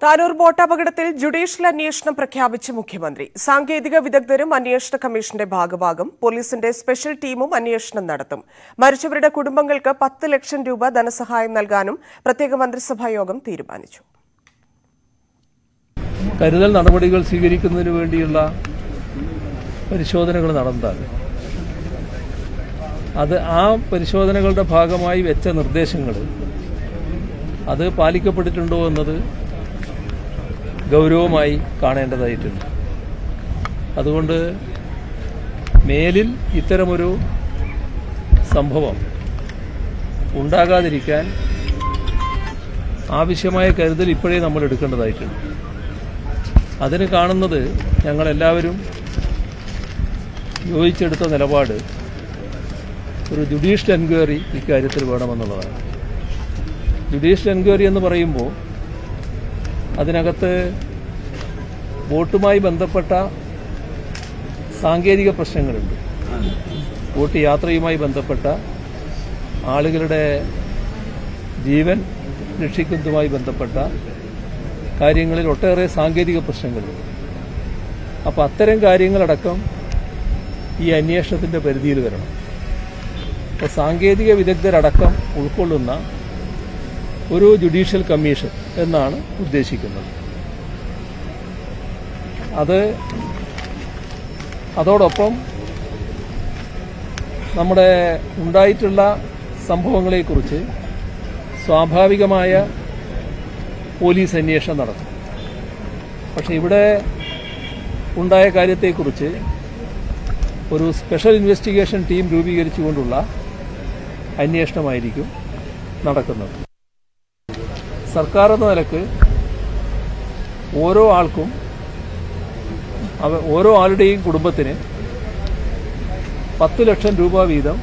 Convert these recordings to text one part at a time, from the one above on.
Tanur ബോട്ടപകടത്തിൽ judicial അന്വേഷണം പ്രഖ്യാപിച്ച് മുഖ്യമന്ത്രി സാങ്കേതിക വിദഗ്ധരും അന്വേഷണ കമ്മീഷന്റെ ഭാഗമാകും പോലീസിന്റെ സ്പെഷ്യൽ ടീമും അന്വേഷണം നടത്തും മരിച്ചവരുടെ കുടുംബങ്ങൾക്ക് പത്ത് ലക്ഷം രൂപ ധനസഹായം നൽകാനും പ്രത്യേക മന്ത്രിസഭാ യോഗം തീരുമാനിച്ചു കരുതൽ നടപടികൾ സ്വീകരിക്കുന്നതിന് വേണ്ടിയുള്ള പരിശോധനകൾ നടന്നതാണ് അത് ആ പരിശോധനകളുടെ ഭാഗമായി വെച്ച നിർദ്ദേശങ്ങൾ അത് പാലിക്കപ്പെട്ടിട്ടുണ്ടോ എന്നത് ഗൗരവമായി കാണേണ്ടതായിട്ടുണ്ട് അതുകൊണ്ട് മേലിൽ ഇത്തരമൊരു സംഭവം ഉണ്ടാകാതിരിക്കാൻ ആവശ്യമായ കരുതൽ ഇപ്പോഴേ നമ്മൾ എടുക്കേണ്ടതായിട്ടുണ്ട് അതിന് കാണുന്നത് ഞങ്ങളെല്ലാവരും യോജിച്ചെടുത്ത നിലപാട് ഒരു ജുഡീഷ്യൽ എൻക്വയറി ഇക്കാര്യത്തിൽ വേണമെന്നുള്ളതാണ് ജുഡീഷ്യൽ എൻക്വയറി എന്ന് പറയുമ്പോൾ അതിനകത്ത് ബോട്ടുമായി ബന്ധപ്പെട്ട സാങ്കേതിക പ്രശ്നങ്ങളുണ്ട് ബോട്ട് യാത്രയുമായി ബന്ധപ്പെട്ട ആളുകളുടെ ജീവൻ രക്ഷിക്കുന്നതുമായി ബന്ധപ്പെട്ട കാര്യങ്ങളിൽ ഒട്ടേറെ സാങ്കേതിക പ്രശ്നങ്ങളുണ്ട് അപ്പോൾ അത്തരം കാര്യങ്ങളടക്കം ഈ അന്വേഷണത്തിന്റെ പരിധിയിൽ വരണം അപ്പോൾ സാങ്കേതിക വിദഗ്ധരടക്കം ഉൾക്കൊള്ളുന്ന ഒരു ജുഡീഷ്യൽ കമ്മീഷൻ എന്നാണ് ഉദ്ദേശിക്കുന്നത് അത് അതോടൊപ്പം നമ്മുടെ ഉണ്ടായിട്ടുള്ള സംഭവങ്ങളെക്കുറിച്ച് സ്വാഭാവികമായ പോലീസ് അന്വേഷണം നടത്തും പക്ഷെ ഇവിടെ ഉണ്ടായ കാര്യത്തെക്കുറിച്ച് ഒരു സ്പെഷ്യൽ ഇൻവെസ്റ്റിഗേഷൻ ടീം രൂപീകരിച്ചുകൊണ്ടുള്ള അന്വേഷണമായിരിക്കും നടക്കുന്നത് സർക്കാർ എന്ന നിലക്ക് ഓരോ ആൾക്കും അവ ഓരോ ആളുടെയും കുടുംബത്തിന് പത്ത് ലക്ഷം രൂപ വീതം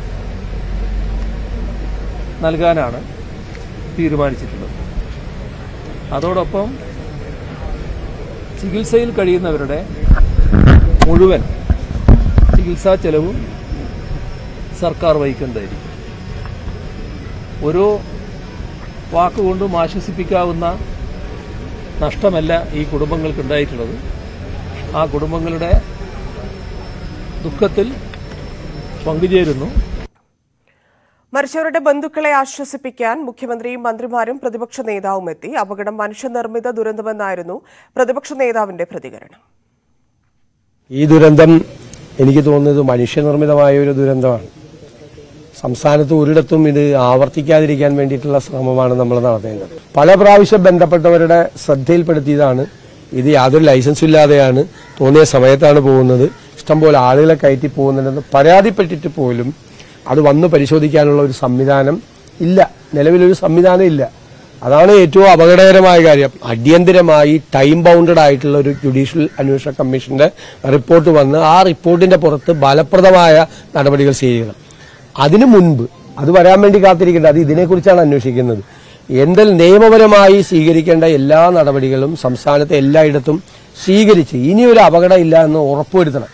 നൽകാനാണ് തീരുമാനിച്ചിട്ടുള്ളത് അതോടൊപ്പം ചികിത്സയിൽ കഴിയുന്നവരുടെ മുഴുവൻ ചികിത്സാ ചെലവും സർക്കാർ വഹിക്കേണ്ടതായിരിക്കും ഒരു വാക്കുകൊണ്ടും ആശ്വസിപ്പിക്കാവുന്ന നഷ്ടമല്ല ഈ കുടുംബങ്ങൾക്ക് ഉണ്ടായിട്ടുള്ളത് ആ കുടുംബങ്ങളുടെ ദുഃഖത്തിൽ പങ്കുചേരുന്നു മരിച്ചവരുടെ ബന്ധുക്കളെ ആശ്വസിപ്പിക്കാൻ മുഖ്യമന്ത്രിയും മന്ത്രിമാരും പ്രതിപക്ഷ നേതാവും എത്തി അപകടം മനുഷ്യനിർമ്മിത ദുരന്തമെന്നായിരുന്നു പ്രതിപക്ഷ നേതാവിന്റെ പ്രതികരണം ഈ ദുരന്തം എനിക്ക് തോന്നുന്നത് മനുഷ്യനിർമ്മിതമായ ഒരു ദുരന്തമാണ് സംസ്ഥാനത്ത് ഒരിടത്തും ഇത് ആവർത്തിക്കാതിരിക്കാൻ വേണ്ടിയിട്ടുള്ള ശ്രമമാണ് നമ്മൾ നടത്തേണ്ടത് പല പ്രാവശ്യം ബന്ധപ്പെട്ടവരുടെ ശ്രദ്ധയിൽപ്പെടുത്തിയതാണ് ഇത് യാതൊരു ലൈസൻസും ഇല്ലാതെയാണ് തോന്നിയ സമയത്താണ് പോകുന്നത് ഇഷ്ടംപോലെ ആളുകളെ കയറ്റി പോകുന്നുണ്ടെന്ന് പരാതിപ്പെട്ടിട്ട് പോലും അത് വന്ന് പരിശോധിക്കാനുള്ള ഒരു സംവിധാനം ഇല്ല നിലവിലൊരു സംവിധാനം ഇല്ല അതാണ് ഏറ്റവും അപകടകരമായ കാര്യം അടിയന്തരമായി ടൈം ബൗണ്ടഡ് ആയിട്ടുള്ള ഒരു ജുഡീഷ്യൽ അന്വേഷണ കമ്മീഷന്റെ റിപ്പോർട്ട് വന്ന് ആ റിപ്പോർട്ടിന്റെ പുറത്ത് ഫലപ്രദമായ നടപടികൾ സ്വീകരിക്കണം അതിനു മുൻപ് അത് വരാൻ വേണ്ടി കാത്തിരിക്കേണ്ട അത് ഇതിനെക്കുറിച്ചാണ് അന്വേഷിക്കുന്നത് എന്തെൽ നിയമപരമായി സ്വീകരിക്കേണ്ട എല്ലാ നടപടികളും സംസ്ഥാനത്തെ എല്ലായിടത്തും സ്വീകരിച്ച് ഇനിയൊരു അപകടം ഇല്ല എന്ന് ഉറപ്പുവരുത്തണം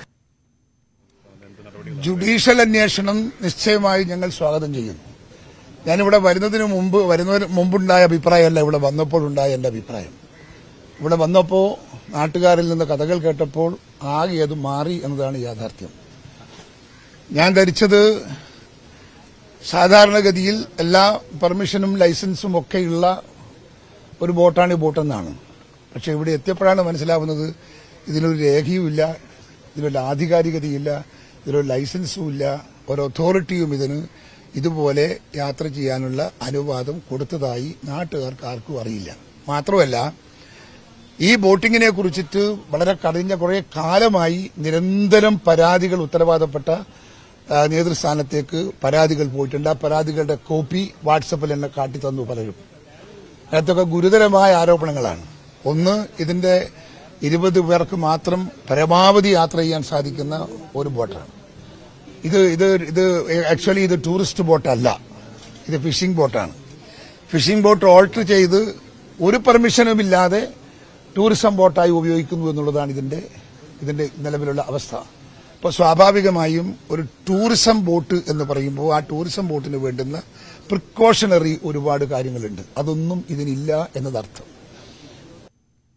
ജുഡീഷ്യൽ അന്വേഷണം നിശ്ചയമായി ഞങ്ങൾ സ്വാഗതം ചെയ്യുന്നു ഞാനിവിടെ വരുന്നതിന് മുമ്പ് വരുന്നതിന് മുമ്പുണ്ടായ അഭിപ്രായമല്ല ഇവിടെ വന്നപ്പോൾ ഉണ്ടായ എന്റെ അഭിപ്രായം ഇവിടെ വന്നപ്പോൾ നാട്ടുകാരിൽ നിന്ന് കഥകൾ കേട്ടപ്പോൾ ആകെ അത് മാറി എന്നതാണ് യാഥാർത്ഥ്യം ഞാൻ ധരിച്ചത് സാധാരണഗതിയിൽ എല്ലാ പെർമിഷനും ലൈസൻസും ഒക്കെയുള്ള ഒരു ബോട്ടാണ് ഈ ബോട്ടെന്നാണ് പക്ഷെ ഇവിടെ എത്തിയപ്പോഴാണ് മനസ്സിലാവുന്നത് ഇതിനൊരു രേഖയുമില്ല ഇതിനൊരു ആധികാരികതയില്ല ഇതിനൊരു ലൈസൻസും ഇല്ല ഒരു അതോറിറ്റിയും ഇതിന് ഇതുപോലെ യാത്ര ചെയ്യാനുള്ള അനുവാദം കൊടുത്തതായി നാട്ടുകാർക്ക് ആർക്കും അറിയില്ല മാത്രമല്ല ഈ ബോട്ടിങ്ങിനെ കുറിച്ചിട്ട് വളരെ കഴിഞ്ഞ കുറെ കാലമായി നിരന്തരം പരാതികൾ ഉത്തരവാദപ്പെട്ട ആ, നേതൃസ്ഥാനത്തേക്ക് പരാതികൾ പോയിട്ടുണ്ട് ആ പരാതികളുടെ കോപ്പി വാട്സപ്പിൽ എന്നെ കാട്ടി തന്നു പലരും അതിനകത്തൊക്കെ ഗുരുതരമായ ആരോപണങ്ങളാണ് ഒന്ന് ഇതിന്റെ ഇരുപത് പേർക്ക് മാത്രം പരമാവധി യാത്ര ചെയ്യാൻ സാധിക്കുന്ന ഒരു ബോട്ടാണ് ഇത് ഇത് ഇത് ആക്ച്വലി ഇത് ടൂറിസ്റ്റ് ബോട്ടല്ല ഇത് ഫിഷിംഗ് ബോട്ടാണ് ഫിഷിംഗ് ബോട്ട് ഓൾട്ടർ ചെയ്ത് ഒരു പെർമിഷനും ഇല്ലാതെ ടൂറിസം ബോട്ടായി ഉപയോഗിക്കുന്നു എന്നുള്ളതാണ് ഇതിന്റെ ഇതിന്റെ നിലവിലുള്ള അവസ്ഥ അപ്പോൾ സ്വാഭാവികമായും ഒരു ടൂറിസം ബോട്ട് എന്ന് പറയുമ്പോൾ ആ ടൂറിസം ബോട്ടിന് വേണ്ടുന്ന പ്രിക്കോഷണറി ഒരുപാട് കാര്യങ്ങളുണ്ട് അതൊന്നും ഇതിനില്ല എന്നതർത്ഥം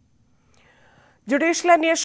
ജുഡീഷ്യൽ അന്വേഷണം